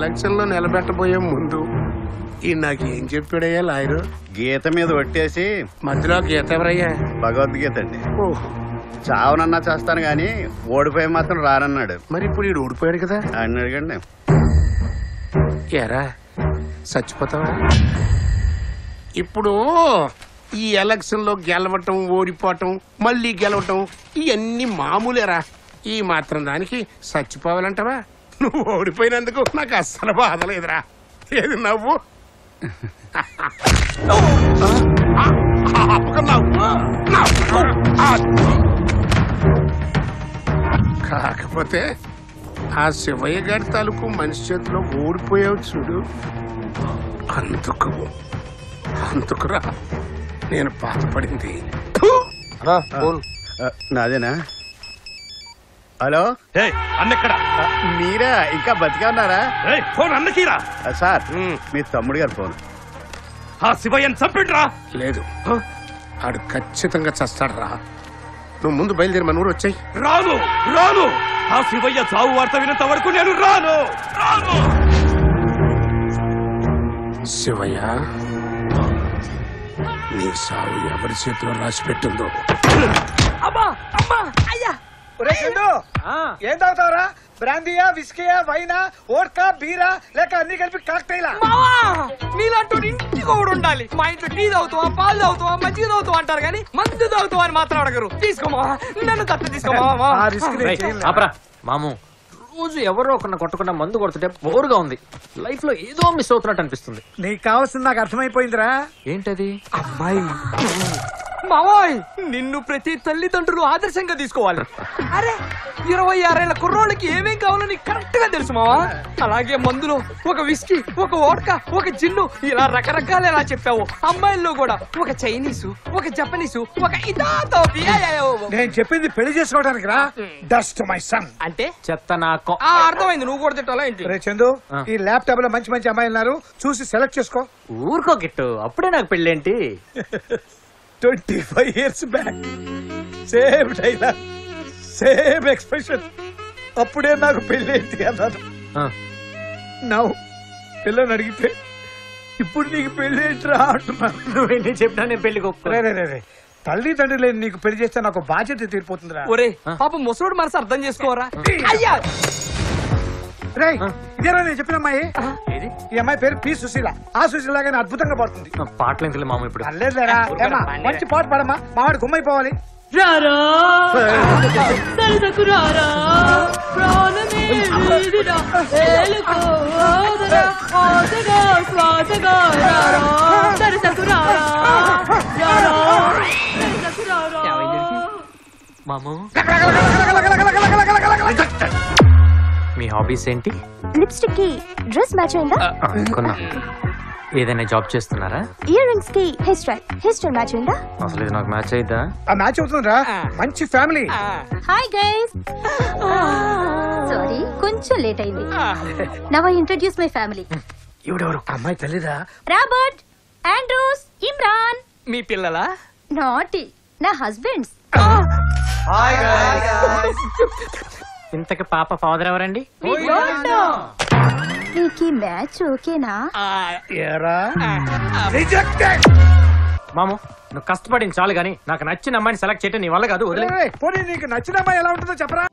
Election లో నిలబెట్టబోయే ముందు ఈ నాకు ఏం చెప్పాడయ్యా లాయరు గీత మీద ఒట్టేసి మధ్యలో గీత ఎవరయ్యా భగవద్గీత అండి ఓహ్ చావనన్నా చేస్తాను గాని ఓడిపోయి మాత్రం రానన్నాడు మరి ఇప్పుడు ఈడు ఓడిపోయాడు కదా ఆయన అడగండి ఎరా చచ్చిపోతావా ఇప్పుడు ఈ ఎలక్షన్ లో గెలవటం ఓడిపోవటం మళ్ళీ గెలవటం ఇవన్నీ మామూలేరా ఈ మాత్రం దానికి చచ్చిపోవాలంటవా నువ్వు ఓడిపోయినందుకు నాకు అస్సలు బాధ లేదురా ఏది నవ్వు ఆ, ఆపక నవ్వు. నవ్వు. ఆ. కాకపోతే ఆ శివయ్య గారి తాలూకు మనిషి చేతిలో ఓడిపోయావు చూడు అందుకు అందుకురా నేను బాధపడింది ఫు! ఆ, నాదేనా హలో అన్నెక్కడ ఆ, మీరా ఇంకా బతికే ఉన్నారా ఫోన్ అన్నకీరా ఆ, సార్ ఉమ్, మీ తమ్ముడు గారు ఫోన్ ఆ శివయ్యని చంపిడ్రా లేదు ఆడు ఖచ్చితంగా చస్తాడు రా నువ్వు ముందు బయలుదేరి మన ఊరు వచ్చాయి రాను రాను ఆ శివయ్య చావు వార్త వినంత వరకు నేను రాను రాను శివయ్య నీ సావు ఎవరి చేతిలో రాసి పెట్టిందో అమ్మా అమ్మా అయ్యా ఒరే చందు ఏం తాగుతావరా బ్రాందీయా విస్కీయా వైనా ఓడ్కా బీరా లేక అన్ని కలిపి కాక్టైలా మావా మీలాంటి ఇంటికి ఒకడు ఉండాలి మా ఇంట్లో టీ తాగుతావా పాలు తాగుతావా మజ్జిగ తాగుతావా అంటారు కానీ మందు తాగుతావా అని మాత్రం అడగరు తీసుకోమా నన్ను తట్టు తీసుకోమా ఆ రిస్క్ నేను చేయనులే. ఆపరా మాము రోజు ఎవరో ఒకరిని కొట్టకుండా మందు కొడుతుంటే బోరుగా ఉంది లైఫ్ లో ఏదో మిస్ అవుతున్నట్టు అనిపిస్తుంది నీకు కావాల్సింది నాకు అర్థమైపోయిందిరా ఏంటది అమ్మాయి మావాయ్ నిన్ను ప్రతి తల్లిదండ్రులు ఆదర్శంగా తీసుకోవాలి అరే ఇరవై ఆరేళ్ల కుర్రోళ్ళకి ఏమేం కావాలో నీకు కరెక్ట్ గా తెలుసు మావా అలాగే మందులో ఒక విస్కీ ఒక ఓడ్కా ఒక జిన్ను ఇలా రకరకాలు ఎలా చెప్పావు అమ్మాయిల్లో కూడా ఒక చైనీసు ఒక జపనీసు ఒక ఇదాతో నేను చెప్పింది పెళ్లి చేసుకోవడానికి రా డస్ట్ మై సన్ అంటే చెత్త నాకు ఆ అర్థమైంది నువ్వు కూడా తిట్టాలా ఏంటి రే చందు ఆ. ఈ ల్యాప్టాప్ లో మంచి మంచి అమ్మాయిలు ఉన్నారు చూసి సెలెక్ట్ చేసుకో ఊరుకో గిట్టు అప్పుడే నాకు పెళ్ళేంటి twenty five years back same dialogue same expression అప్పుడే నాకు పెళ్ళేంటి అన్నాను ఆ, నవ్వు పిల్లని అడిగితే ఇప్పుడు నీకు పెళ్ళేంట్రా అంటున్నాను నువ్వెన్ని చెప్పినా నేను పెళ్లికి ఒప్పుకో రే రే రే రే తల్లి తండ్రి లేని నీకు పెళ్లి చేస్తే నాకు బాధ్యత తీరిపోతుందిరా ఒరే పాప ముసలోడు మనసు అర్థం చేసుకోరా అయ్యా రే ఇదేరా నేను చెప్పిన అమ్మాయి ఏది ఈ అమ్మాయి పేరు పి సుశీల ఆ సుశీల గానీ అద్భుతంగా పడుతుంది ఆ, పాటలు ఎందుకులే మాము ఇప్పుడు అల్లేదులేరా ఏమ్మా, మంచి పాట పాడమ్మా మావాడు గుమ్మైపోవాలి రారా సరసకు రారా ప్రాణమే వీడిరా ఏలుకో ఆదరా ఆదగా శ్వాసగా రారా సరసకు రారా రారా సరసకు రారా మాము మీ హాబీస్ ఏంటి లిప్స్టిక్ కి డ్రెస్ మ్యాచ్ అయిందా ఆ, కొన్నా ఏదైనా జాబ్ చేస్తున్నారా ఇయర్ రింగ్స్ కి hair style hair style match అయిందా అసలు ఇది నాకు మ్యాచ్ అయిద్దా ఆ మ్యాచ్ అవుతుందిరా మంచి ఫ్యామిలీ హాయ్ గైస్ సారీ కొంచెం లేట్ అయింది now I introduce my family ఎవడెవరు అమ్మాయి తల్లిదా రాబర్ట్ ఆండ్రూస్ ఇమ్రాన్ మీ పిల్లలా నాటి నా హస్బెండ్స్ ఇంతకి పాప ఫాదర్ ఎవరండి నీకు ఈ మ్యాచ్ ఓకేనా ఏరా మాము నువ్వు కష్టపడింది చాలు గానీ నాకు నచ్చిన అమ్మాయిని సెలెక్ట్ చేయటం నీ వల్ల కాదు వదిలే పోనీ నీకు నచ్చిన అమ్మాయి ఎలా ఉంటుందో చెప్పరా